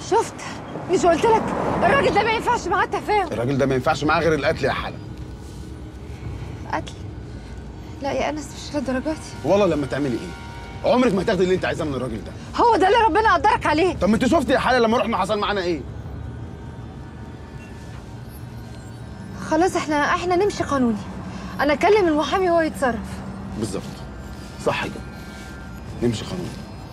شفت مش قلت لك الراجل ده ما ينفعش معاه تفاهم الراجل ده ما ينفعش معاه غير القتل يا حلا قتل لا يا انس مش للدرجات دي والله لما تعملي ايه عمرك ما هتاخدي اللي انت عايزاه من الراجل ده هو ده اللي ربنا قدرك عليه طب ما انت شفتي يا حلا لما رحنا حصل معانا ايه خلاص احنا احنا نمشي قانوني انا اكلم المحامي وهو يتصرف بالظبط صح كده نمشي قانون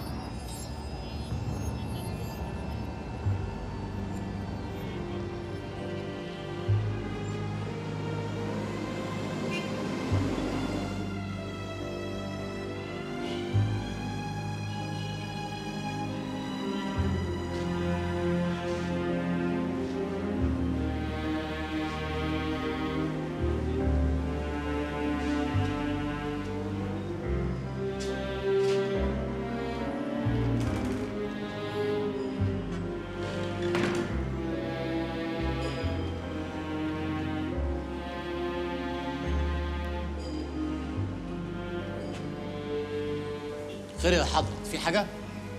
خير يا حضرة في حاجة؟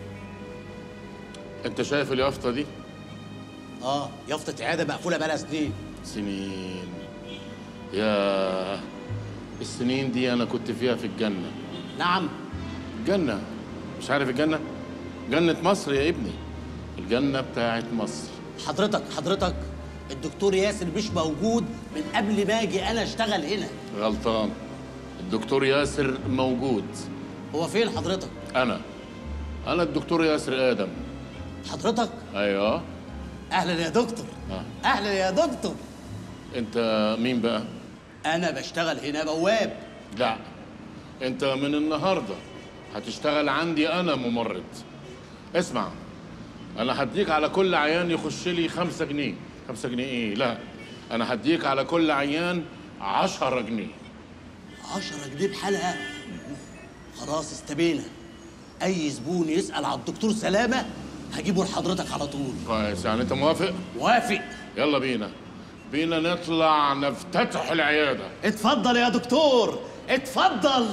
انت شايف اليافطه دي اه يافطة عيادة مقفولة بقالها سنين سنين يا السنين دي انا كنت فيها في الجنه نعم الجنه مش عارف الجنه جنه مصر يا ابني الجنه بتاعت مصر حضرتك حضرتك الدكتور ياسر مش موجود من قبل ما اجي انا اشتغل هنا غلطان الدكتور ياسر موجود هو فين حضرتك؟ انا انا الدكتور ياسر ادم حضرتك؟ ايوه اهلا يا دكتور آه. اهلا يا دكتور انت مين بقى انا بشتغل هنا بواب لا انت من النهارده هتشتغل عندي انا ممرض اسمع انا هديك على كل عيان يخش لي خمسة جنيه خمسة جنيه ايه لا انا هديك على كل عيان عشرة جنيه 10 جنيه بحالها خلاص استبينا اي زبون يسال على الدكتور سلامه هجيبه لحضرتك على طول كويس يعني انت موافق موافق يلا بينا بينا نطلع نفتتح العياده اتفضل يا دكتور اتفضل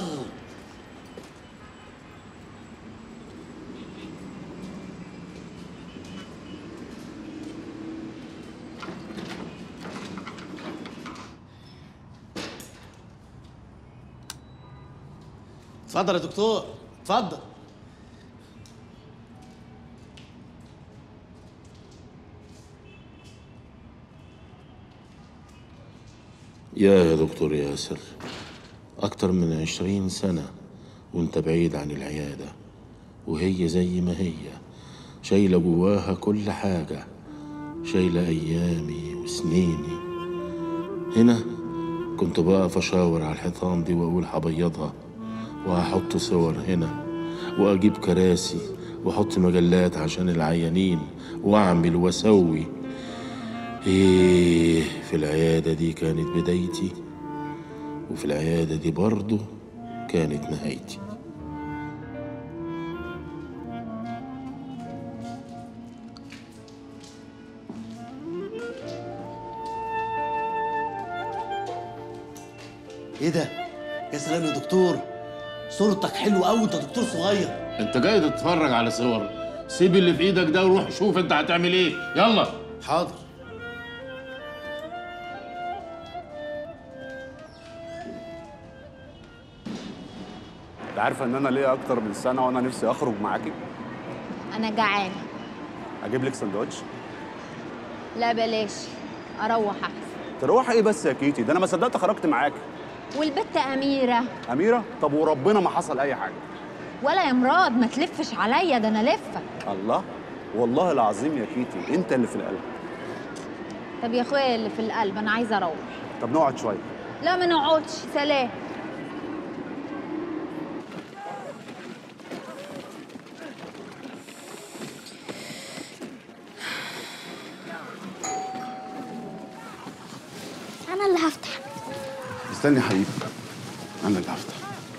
اتفضل يا دكتور اتفضل يا يا دكتور ياسر أكتر من عشرين سنة وانت بعيد عن العيادة وهي زي ما هي شايلة جواها كل حاجة شايلة أيامي وسنيني هنا كنت بقف أشاور على الحيطان دي وأقول هبيضها وهحط صور هنا وأجيب كراسي وأحط مجلات عشان العيانين وأعمل وأسوي إيه في العيادة دي كانت بدايتي وفي العيادة دي برضه كانت نهايتي ايه ده يا سلام يا دكتور صورتك حلوه قوي انت دكتور صغير انت جاي تتفرج على صور سيب اللي في ايدك ده وروح شوف انت هتعمل ايه يلا حاضر انت عارفه ان انا ليا اكتر من سنه وانا نفسي اخرج معاكي انا جعانه اجيب لك سندوتش لا بلاش اروح احسن تروح ايه بس يا كيتي ده انا ما صدقت خرجت معاكي والبت اميره اميره طب وربنا ما حصل اي حاجه ولا يا مراد ما تلفش عليا ده انا لفك الله والله العظيم يا كيتي انت اللي في القلب طب يا اخويا اللي في القلب انا عايزه اروح طب نقعد شويه لا ما نقعدش سلام انا اللي هفتح استني يا حبيبي انا اللي هفتح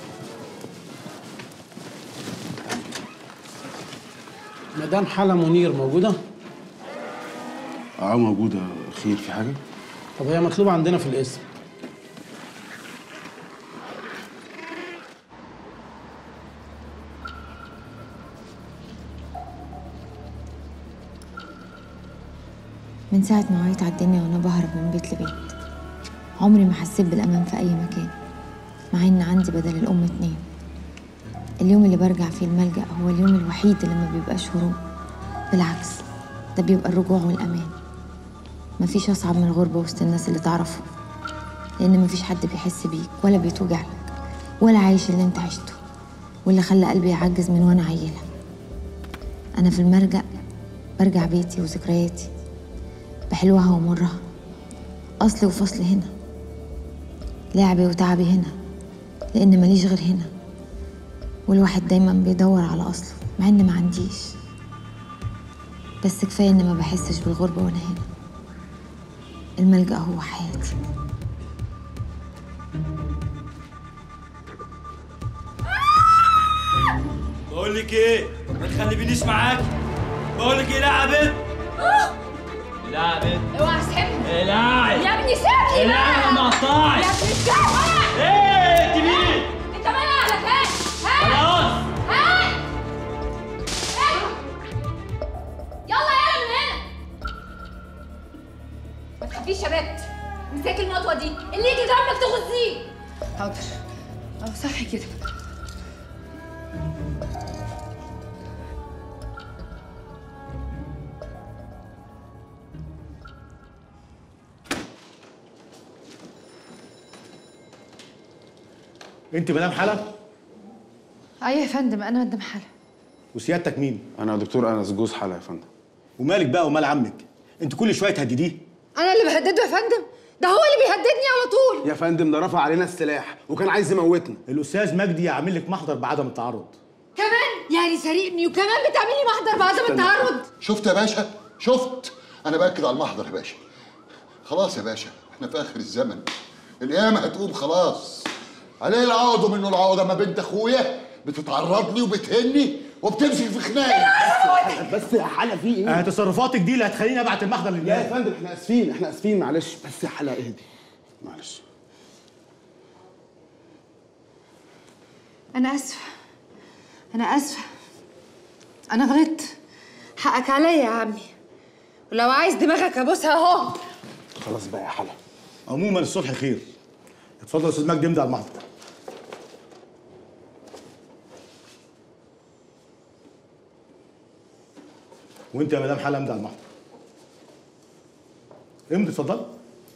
مدام حلا منير موجودة؟ اه موجوده خير في حاجه طب هي مطلوبة عندنا في الاسم من ساعة ما وعيت على الدنيا وأنا بهرب من بيت لبيت عمري ما حسيت بالأمان في أي مكان مع إن عندي بدل الأم اتنين اليوم اللي برجع فيه الملجأ هو اليوم الوحيد اللي ما بيبقاش هروب بالعكس ده بيبقى الرجوع والأمان مفيش أصعب من الغربة وسط الناس اللي تعرفهم لأن مفيش حد بيحس بيك ولا بيتوجع لك ولا عايش اللي انت عشته واللي خلى قلبي يعجز من وانا عيلة أنا في المرجأ برجع بيتي وذكرياتي بحلوها ومرها أصلي وفصلي هنا لعبي وتعبي هنا لأن ماليش غير هنا والواحد دايما بيدور على أصله مع إن ما عنديش بس كفاية إن ما بحسش بالغربة وأنا هنا الملجأ هو حياتي بقول لك ايه ما تخلينيش معاك بقول لك ايه لا يا بنت لا يا بنت اوعى تسحبني ايه لا يا ابني سيبني لا بقى يا مقطعي يا ابني سيبني ايه انت مين انت مالك اهلك هات هات خلاص هات ايه؟ يلا يلا من هنا ما تخافيش يا بنت امسكي المطوه دي اللي يجي جنبك تغزيه حاضر اه صح كده انت مدام حلا ايوه يا فندم انا مدام حلا وسيادتك مين انا دكتور انس جوز حلا يا فندم ومالك بقى ومال عمك انت كل شويه تهدديه انا اللي بهدده يا فندم ده هو اللي بيهددني على طول يا فندم ده رفع علينا السلاح وكان عايز يموتنا الاستاذ مجدي عامل لك محضر بعدم التعرض كمان يعني سارقني وكمان بتعملي محضر بعدم التعرض شفت يا باشا شفت انا باكد على المحضر يا باشا خلاص يا باشا احنا في اخر الزمن القيامه هتقوم خلاص عليه العوض منه العوضه ما بنت اخويا بتتعرض لي وبتهني وبتمسك في خناقي بس يا حلا في ايه؟ آه تصرفاتك دي اللي هتخليني ابعت المحضر لا للناس يا فندم احنا اسفين احنا اسفين معلش بس يا حلا اهدي معلش انا اسفه انا اسفه انا غلطت حقك عليا يا عمي ولو عايز دماغك ابوسها اهو خلاص بقى يا حلا عموما الصلح خير اتفضل يا استاذ مجدي امضي على المحضر وانت يا مدام حلا امضي على المحضر امضي اتفضل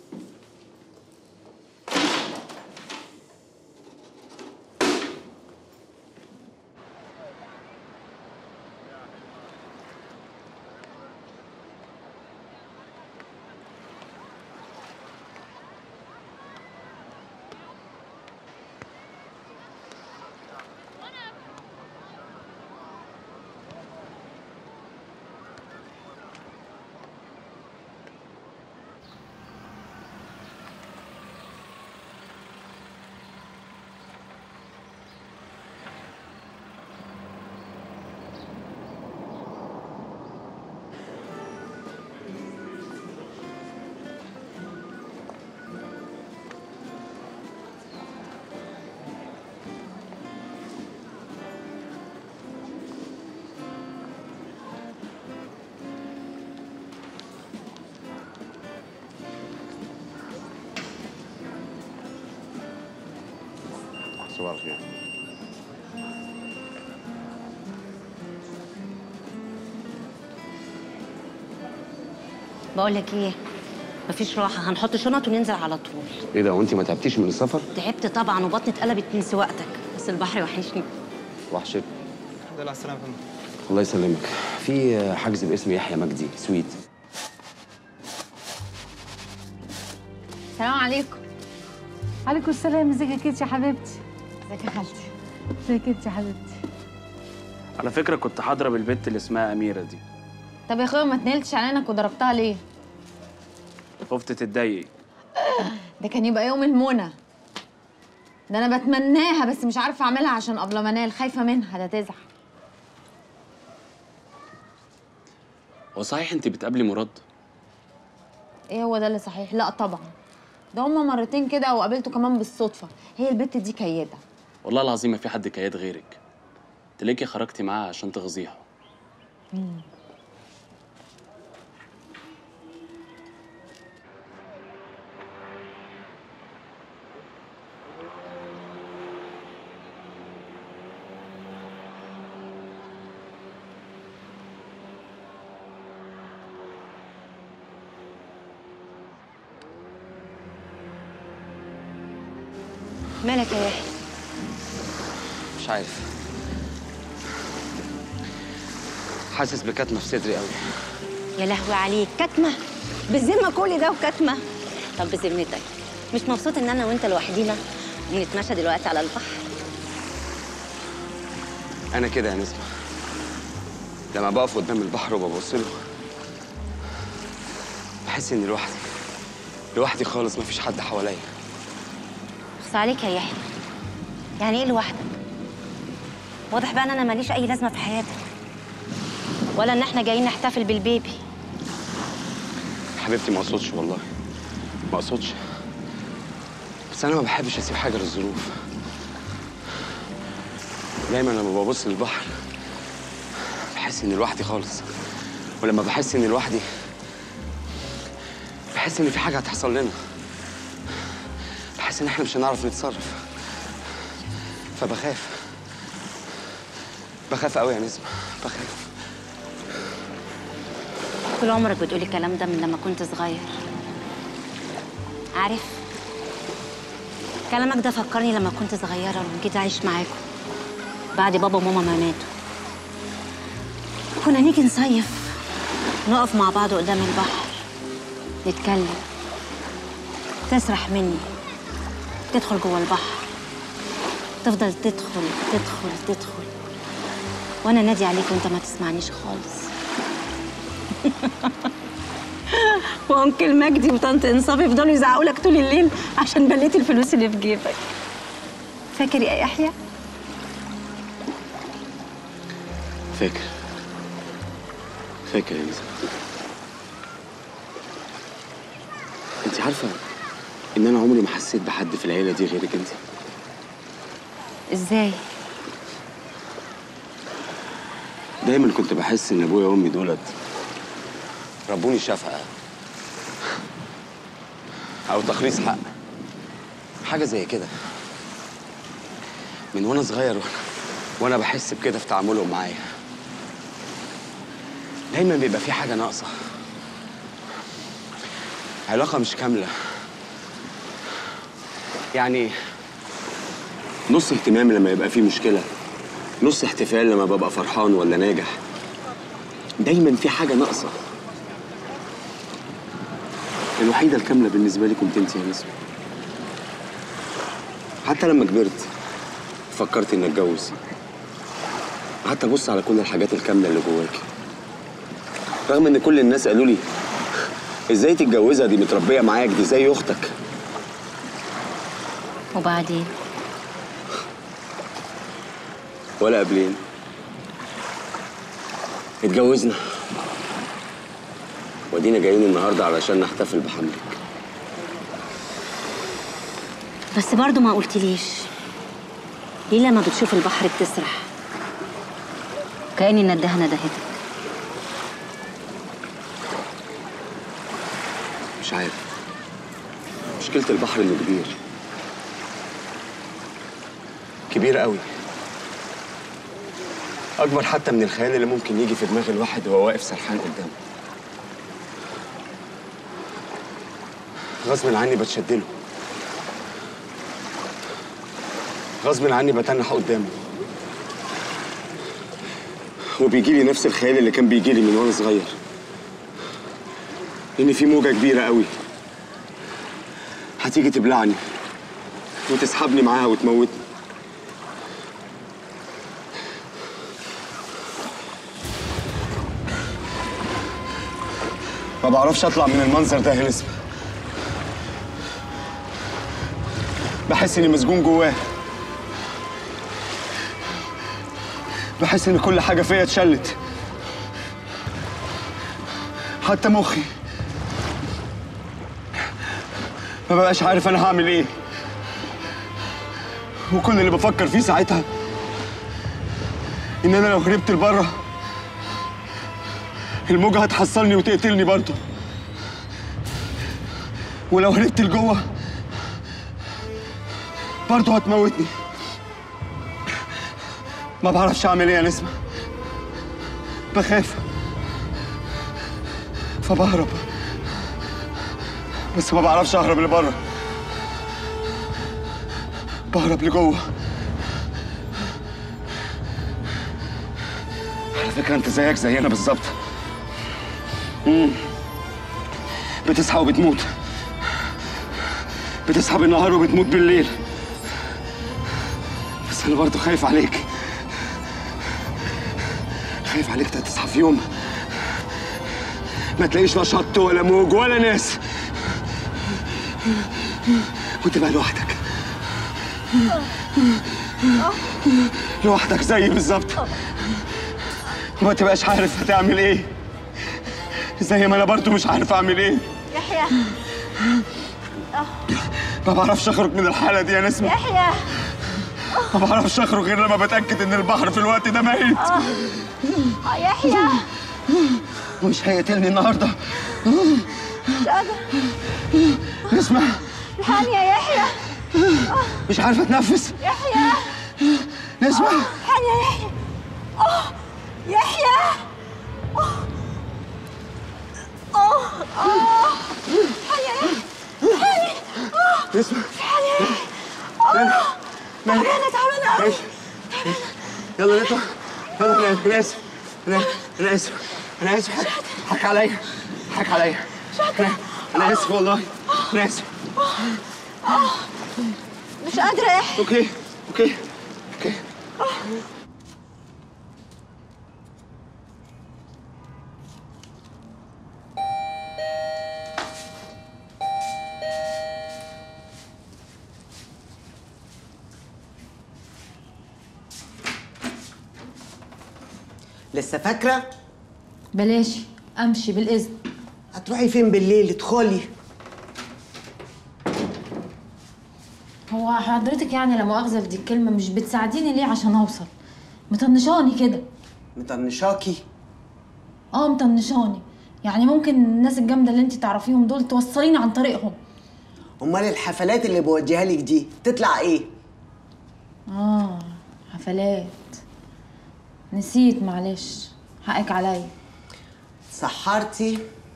صباح الخير بقول لك ايه مفيش راحه هنحط شنط وننزل على طول ايه ده وانت ما تعبتيش من السفر؟ تعبت طبعا وبطني اتقلبت من سواقتك بس البحر وحشني وحشك الحمد لله على السلامه يا فندم الله يسلمك في حجز باسم يحيى مجدي سويت السلام عليكم عليكم السلام ازيك يا كيتي يا حبيبتي ازيك يا خالتي ازيك انت يا حبيبتي على فكره كنت هضرب البت اللي اسمها اميره دي طب يا اخويا ما تنلتش علينا وضربتها ليه خفت تتضايقي ده كان يبقى يوم المنى ده انا بتمناها بس مش عارفه اعملها عشان قبل ما انال خايفه منها ده تزعل هو صحيح انت بتقابلي مراد ايه هو ده اللي صحيح لا طبعا ده هما مرتين كده وقابلته كمان بالصدفه هي البت دي كياده والله العظيم ما في حد كياد غيرك تلاقي خرجتي معاها عشان تغزيها مالك يا يحيى مش عارف حاسس بكتمه في صدري قوي يا لهوي عليك كتمه بالذمه كل ده وكتمه طب بذمتك مش مبسوط ان انا وانت لوحدينا ونتمشى دلوقتي على البحر انا كده يا نسمه لما بقف قدام البحر وببص له بحس اني لوحدي لوحدي خالص مفيش حد حواليا بص عليك يا يحيى يعني ايه لوحدك واضح بقى ان انا ماليش اي لازمه في حياتك ولا ان احنا جايين نحتفل بالبيبي حبيبتي ما اقصدش والله ما اقصدش بس انا ما بحبش اسيب حاجه للظروف دايما لما ببص للبحر بحس اني لوحدي خالص ولما بحس اني لوحدي بحس ان في حاجه هتحصل لنا بحس ان احنا مش هنعرف نتصرف فبخاف بخاف قوي يا نسمه بخاف طول عمرك بتقولي الكلام ده من لما كنت صغير عارف كلامك ده فكرني لما كنت صغيرة وجيت أعيش معاكم بعد بابا وماما ما ماتوا كنا نيجي نصيف نقف مع بعض قدام البحر نتكلم تسرح مني تدخل جوه البحر تفضل تدخل تدخل تدخل وانا نادي عليك وانت ما تسمعنيش خالص وانكل مجدي وطنط انصاف يفضلوا يزعقوا لك طول الليل عشان بليت الفلوس اللي في جيبك فاكر يا يحيى فاكر فاكر يا نسمه انت عارفه ان انا عمري ما حسيت بحد في العيله دي غيرك انت ازاي دايما كنت بحس ان ابويا وامي دولت ربوني شفقه او تخليص حق حاجه زي كده من وانا صغير وأنا- وانا بحس بكده في تعاملهم معايا دايما بيبقى في حاجه ناقصه علاقه مش كامله يعني نص اهتمام لما يبقى في مشكله نص احتفال لما ببقى فرحان ولا ناجح دايما في حاجه ناقصه الوحيده الكامله بالنسبه لي كنت انت يا نسمه حتى لما كبرت فكرت اني اتجوز قعدت ابص على كل الحاجات الكامله اللي جواكي رغم ان كل الناس قالوا لي ازاي تتجوزها دي متربيه معاك دي زي اختك وبعدين ولا قبلين اتجوزنا ودينا جايين النهارده علشان نحتفل بحملك بس برضو ما قلتليش ليه لما بتشوف البحر بتسرح كأني ندهة ندهتك مش عارف مشكلة البحر انه كبير كبير قوي اكبر حتى من الخيال اللي ممكن يجي في دماغ الواحد وهو واقف سرحان قدامه غصب عني بتشدله غصب عني بتنح قدامه وبيجي لي نفس الخيال اللي كان بيجي لي من وانا صغير ان في موجه كبيره قوي هتيجي تبلعني وتسحبني معاها وتموتني ما بعرفش اطلع من المنظر ده يا نسمة بحس اني مسجون جواه بحس ان كل حاجه فيا اتشلت حتى مخي ما بقاش عارف انا هعمل ايه وكل اللي بفكر فيه ساعتها ان انا لو هربت لبره الموجة هتحصلني وتقتلني برضه ولو هربت لجوه برضه هتموتني ما بعرفش اعمل ايه يا نسمة بخاف فبهرب بس ما بعرفش اهرب لبره بهرب لجوه على فكرة انت زيك زينا بالظبط مم. بتصحى وبتموت بتصحى بالنهار وبتموت بالليل بس انا برضه خايف عليك خايف عليك تصحى في يوم ما تلاقيش لا شط ولا موج ولا ناس وتبقى لوحدك لوحدك زيي بالظبط وما تبقاش عارف هتعمل ايه زي ما انا برضو مش عارف اعمل ايه يحيى ما بعرفش اخرج من الحاله دي يا نسمه يحيى ما بعرفش اخرج غير لما بتاكد ان البحر في الوقت ده ميت آه، يحيى ومش هيقتلني النهارده مش قادرة نسمه الحقني يا يحيى مش عارفه اتنفس يحيى نسمه الحقني يا يحيى آه، يحيى آه. آه، آه. الحقني يا يحيى الحقني آه. نسمه الحقني يا يحيى آه. تعبانة تعبانة أوي يلا نطلع يلا انا اسف انا انا اسف انا اسف حك, حك عليا حك عليا انا انا اسف والله انا اسف آه. مش قادرة يا يحيى اوكي اوكي اوكي لسه فاكرة؟ بلاش امشي بالاذن هتروحي فين بالليل ادخلي هو حضرتك يعني لا مؤاخذه في دي الكلمه مش بتساعديني ليه عشان اوصل مطنشاني كده مطنشاكي اه مطنشاني يعني ممكن الناس الجامده اللي انت تعرفيهم دول توصليني عن طريقهم امال الحفلات اللي بوديها لك دي تطلع ايه؟ اه حفلات نسيت معلش حقك عليا سحرتي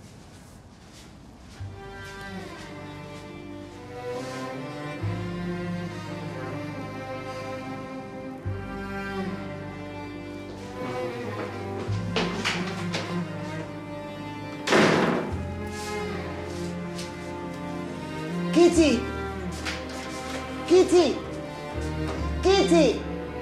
كيتي كيتي كيتي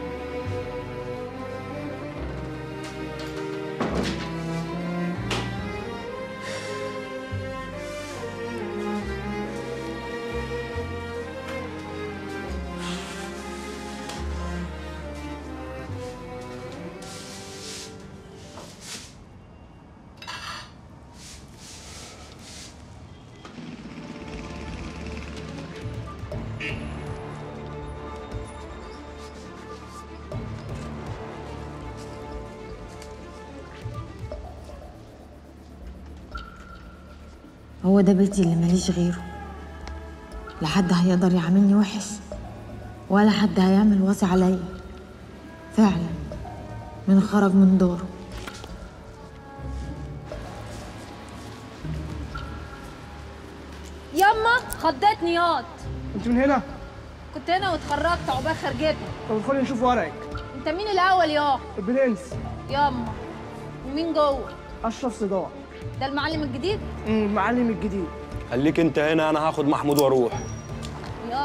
هو ده بيتي اللي ماليش غيره لا حد هيقدر يعاملني وحش ولا حد هيعمل واصي عليا فعلا من خرج من دوره ياما خضتني ياض انت من هنا؟ كنت هنا واتخرجت عقبال خرجتني طب ادخلي نشوف ورقك انت مين الاول يا البرنس ياما ومين جوه اشرف صداع ده المعلم الجديد امم المعلم الجديد خليك انت هنا انا هاخد محمود واروح يلا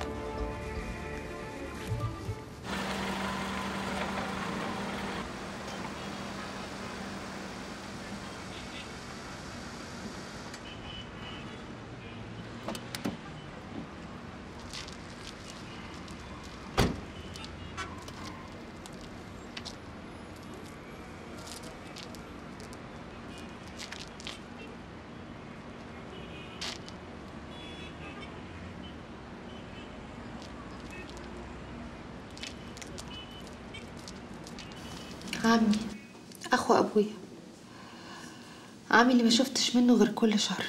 عمي اخو ابويا عمي اللي ما شفتش منه غير كل شر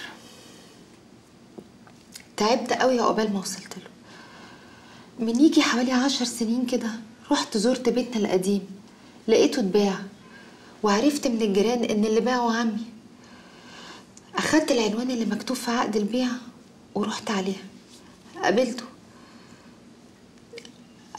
تعبت قوي عقبال ما وصلت له من يجي حوالي عشر سنين كده رحت زرت بيتنا القديم لقيته اتباع وعرفت من الجيران ان اللي باعه عمي اخدت العنوان اللي مكتوب في عقد البيع ورحت عليها قابلته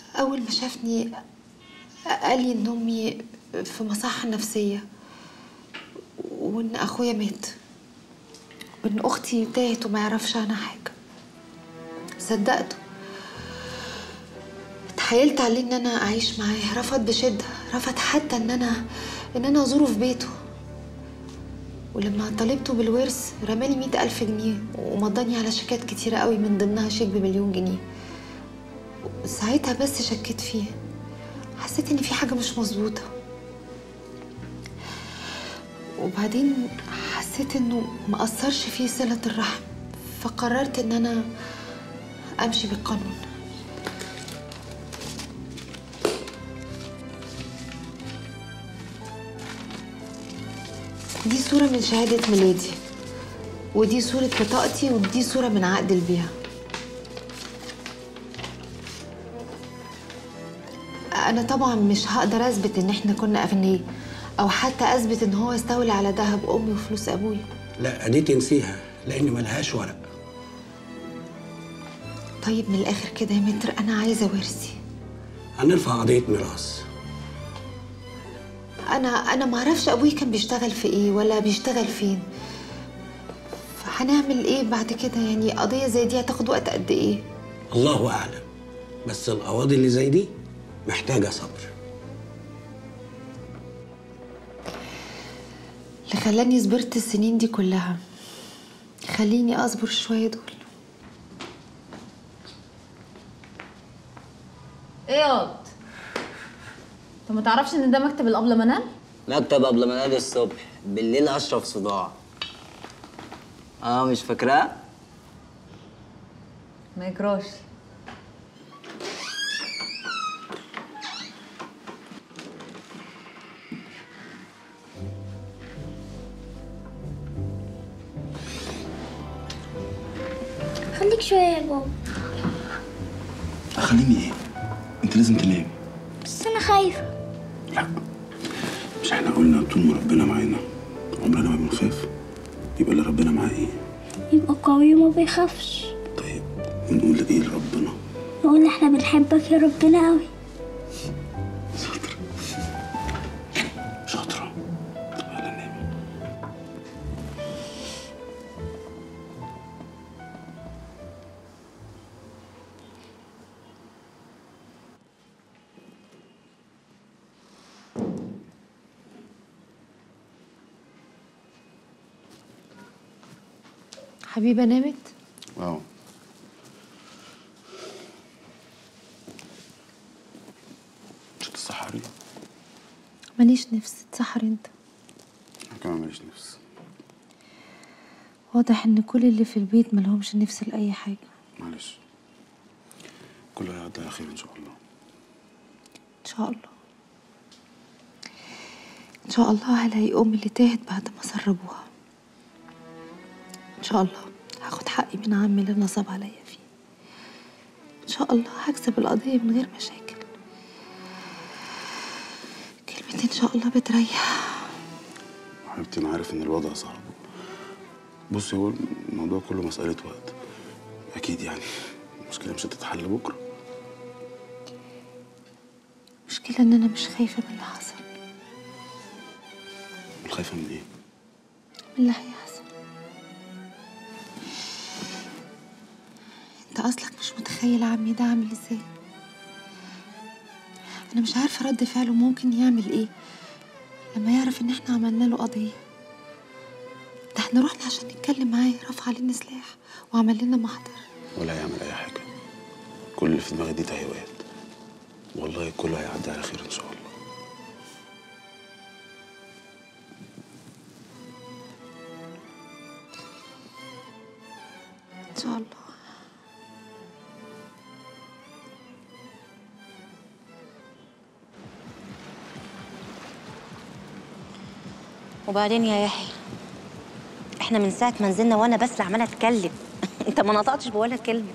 أول ما شافني قال لي إن أمي في مصحة نفسية وإن أخويا مات وإن أختي تاهت وما يعرفش عنها حاجة صدقته اتحايلت عليه إن أنا أعيش معاه رفض بشدة رفض حتى إن أنا إن أنا أزوره في بيته ولما طالبته بالورث رمالي مئة ألف جنيه ومضاني على شيكات كتيرة قوي من ضمنها شيك بمليون جنيه ساعتها بس شكيت فيه حسيت ان في حاجه مش مظبوطه وبعدين حسيت انه ما اثرش فيه صله الرحم فقررت ان انا امشي بالقانون دي صوره من شهاده ميلادي ودي صوره بطاقتي ودي صوره من عقد البيع انا طبعا مش هقدر اثبت ان احنا كنا اغنياء او حتى اثبت ان هو استولى على ذهب امي وفلوس ابويا لا دي تنسيها لان ملهاش ورق طيب من الاخر كده يا متر انا عايزه ورثي هنرفع قضيه ميراث انا انا ما اعرفش ابويا كان بيشتغل في ايه ولا بيشتغل فين فهنعمل ايه بعد كده يعني قضيه زي دي هتاخد وقت قد ايه الله اعلم بس القواضي اللي زي دي محتاجه صبر اللي خلاني صبرت السنين دي كلها خليني اصبر شويه دول ايه ياض انت ما تعرفش ان ده مكتب الابله منال مكتب قبل ما انادي الصبح بالليل اشرب صداع اه مش فاكراه ما يجراش خليك شوية يا بابا خليني ايه انت لازم تنام بس أنا خايفة مش احنا قلنا طول ما ربنا معانا عمرنا ما بنخاف يبقى اللي ربنا معاه ايه يبقى قوي وما بيخافش ونقول ايه لربنا نقول احنا بنحبك يا ربنا قوي شاطرة حبيبه نامت اه مش هتتسحري ماليش نفس تسحر انت انا كمان ماليش نفس واضح ان كل اللي في البيت ملهمش نفس لاي حاجه معلش كله هيعدي على خير ان شاء الله ان شاء الله ان شاء الله هلاقي امي اللي تاهت بعد ما سربوها ان شاء الله هاخد حقي من عمي اللي نصب عليا فيه ان شاء الله هكسب القضيه من غير مشاكل كلمة ان شاء الله بتريح حبيبتي انا عارف ان الوضع صعب بصي هو الموضوع كله مسألة وقت اكيد يعني المشكلة مش هتتحل بكرة المشكله ان انا مش خايفه من اللي حصل خايفة من ايه من اللي هيحصل انت اصلك مش متخيل عمي ده عامل ازاي انا مش عارفه رد فعله ممكن يعمل ايه لما يعرف ان احنا عملنا له قضيه ده احنا رحنا عشان نتكلم معاه رفع علينا سلاح وعمل لنا محضر ولا هيعمل اي حاجة كل اللي في دماغي دي تهيؤات والله كله هيعدي على خير ان شاء الله ان شاء الله وبعدين يا يحيى احنا من ساعه ما نزلنا وانا بس عماله اتكلم انت ما نطقتش بولا كلمه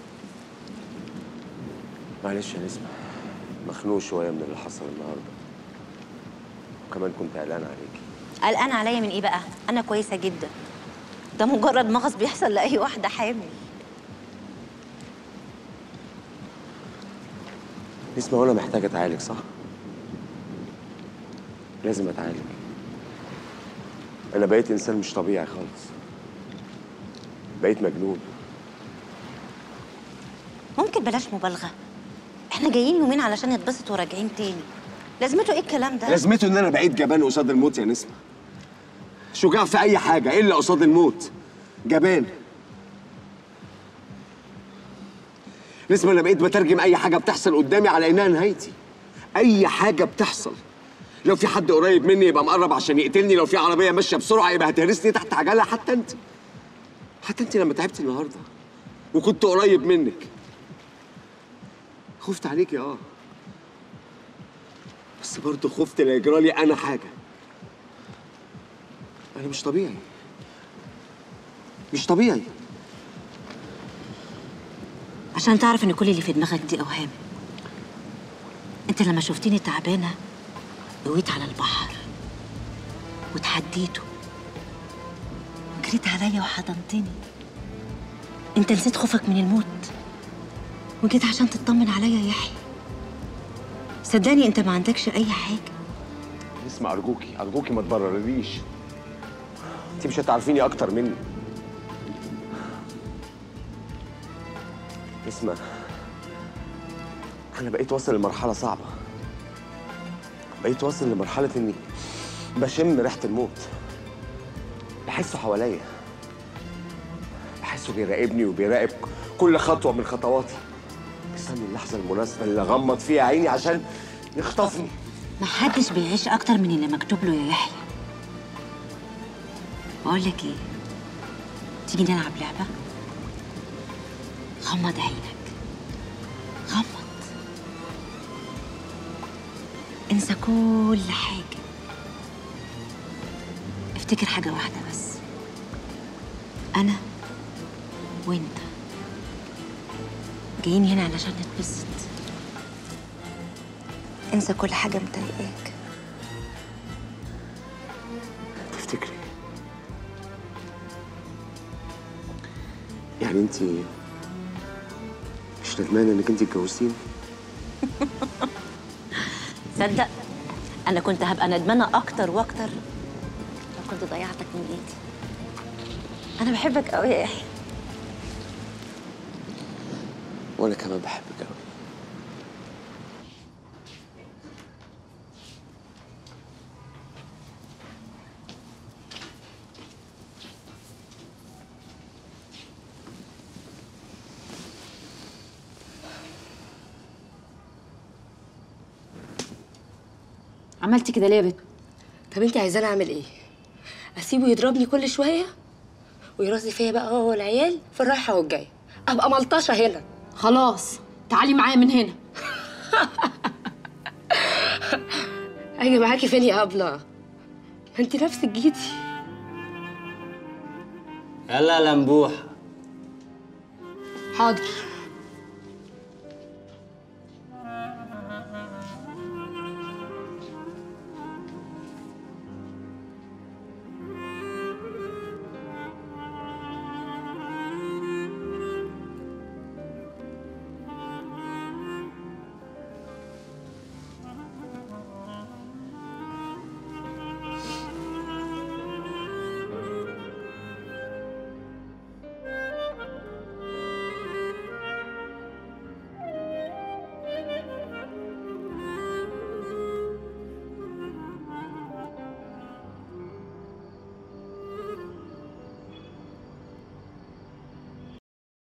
معلش يا نسمة مخنوق شوية من اللي حصل النهاردة وكمان كنت قلقان عليكي قلقان عليا من ايه بقى انا كويسه جدا ده مجرد مغص بيحصل لاي واحده حامل نسمة وانا محتاج اتعالج صح؟ لازم اتعالج انا بقيت انسان مش طبيعي خالص بقيت مجنون ممكن بلاش مبالغه احنا جايين يومين علشان نتبسط وراجعين تاني لازمته ايه الكلام ده لازمته ان انا بقيت جبان قصاد الموت يا نسمة شجاع في اي حاجة الا قصاد الموت جبان نسمة انا بقيت بترجم اي حاجة بتحصل قدامي على انها نهايتي اي حاجة بتحصل لو في حد قريب مني يبقى مقرب عشان يقتلني لو في عربية ماشية بسرعة يبقى هتهرسني تحت عجلة حتى انت حتى انت لما تعبت النهاردة وكنت قريب منك خفت عليكي اه بس برضه خفت لا يجرالي انا حاجة انا مش طبيعي مش طبيعي عشان تعرف ان كل اللي في دماغك دي اوهام انت لما شفتيني تعبانه قويت على البحر وتحديته جريت عليا وحضنتني انت نسيت خوفك من الموت وجيت عشان تطمن عليا يا يحيى صدقني انت ما عندكش اي حاجه اسمع ارجوكي ارجوكي ما تبررليش انت مش هتعرفيني اكتر مني اسمع انا بقيت واصل لمرحله صعبه بقيت واصل لمرحله اني بشم ريحه الموت بحسه حواليا بحسه بيراقبني وبيراقب كل خطوه من خطواتي مستني اللحظه المناسبه اللي اغمض فيها عيني عشان يخطفني محدش بيعيش اكتر من اللي مكتوب له يا يحيى بقول لك ايه تيجي نلعب لعبه غمض عينك غمض انسى كل حاجه افتكر حاجه واحده بس انا وانت جايين هنا علشان نتبسط انسى كل حاجه مضايقاك تفتكري يعني انت مش ندمانه انك انت اتجوزتيني تصدق انا كنت هبقى ندمانه اكتر واكتر لو كنت ضيعتك من ايدي انا بحبك قوي يا يحيى وانا كمان بحبك قوي عملتي كده ليه يا بنت طب انت عايزاني اعمل ايه اسيبه يضربني كل شويه ويرازي فيا بقى هو والعيال في الرايحه والجايه ابقى ملطشه هنا خلاص تعالي معايا من هنا اجي معاكي فين يا ابله ما انت نفسك جيتي يلا يا لمبوح حاضر